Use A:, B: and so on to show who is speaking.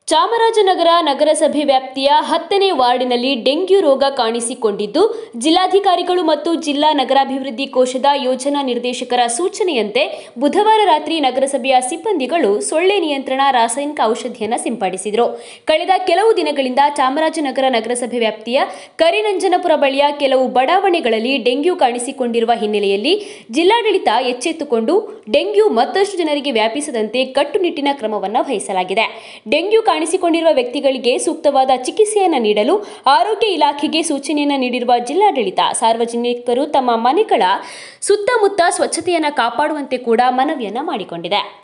A: ಚಾಮರಾಜನಗರ ನಗರಸಭೆ ವ್ಯಾಪ್ತಿಯ ಹತ್ತನೇ ವಾರ್ಡಿನಲ್ಲಿ ಡೆಂಗ್ಯೂ ರೋಗ ಕಾಣಿಸಿಕೊಂಡಿದ್ದು ಜಿಲ್ಲಾಧಿಕಾರಿಗಳು ಮತ್ತು ಜಿಲ್ಲಾ ನಗರಾಭಿವೃದ್ಧಿ ಕೋಶದ ಯೋಜನಾ ನಿರ್ದೇಶಕರ ಸೂಚನೆಯಂತೆ ಬುಧವಾರ ರಾತ್ರಿ ನಗರಸಭೆಯ ಸಿಬ್ಬಂದಿಗಳು ಸೊಳ್ಳೆ ನಿಯಂತ್ರಣ ರಾಸಾಯನಿಕ ಔಷಧಿಯನ್ನು ಸಿಂಪಡಿಸಿದರು ಕಳೆದ ಕೆಲವು ದಿನಗಳಿಂದ ಚಾಮರಾಜನಗರ ನಗರಸಭೆ ವ್ಯಾಪ್ತಿಯ ಕರಿನಂಜನಪುರ ಬಳಿಯ ಕೆಲವು ಬಡಾವಣೆಗಳಲ್ಲಿ ಡೆಂಗ್ಯೂ ಕಾಣಿಸಿಕೊಂಡಿರುವ ಹಿನ್ನೆಲೆಯಲ್ಲಿ ಜಿಲ್ಲಾಡಳಿತ ಎಚ್ಚೆತ್ತುಕೊಂಡು ಡೆಂಗ್ಯೂ ಮತ್ತಷ್ಟು ಜನರಿಗೆ ವ್ಯಾಪಿಸದಂತೆ ಕಟ್ಟುನಿಟ್ಟಿನ ಕ್ರಮವನ್ನು ವಹಿಸಲಾಗಿದೆ ಡೆಂಗ್ಯೂ ಕಾಣಿಸಿಕೊಂಡಿರುವ ವ್ಯಕ್ತಿಗಳಿಗೆ ಸೂಕ್ತವಾದ ಚಿಕಿತ್ಸೆಯನ್ನು ನೀಡಲು ಆರೋಗ್ಯ ಇಲಾಖೆಗೆ ಸೂಚನೆಯನ್ನು ನೀಡಿರುವ ಜಿಲ್ಲಾಡಳಿತ ಸಾರ್ವಜನಿಕರು ತಮ್ಮ ಮನೆಗಳ ಸುತ್ತಮುತ್ತ ಸ್ವಚ್ಛತೆಯನ್ನು ಕಾಪಾಡುವಂತೆ ಕೂಡ ಮನವಿಯನ್ನ ಮಾಡಿಕೊಂಡಿದೆ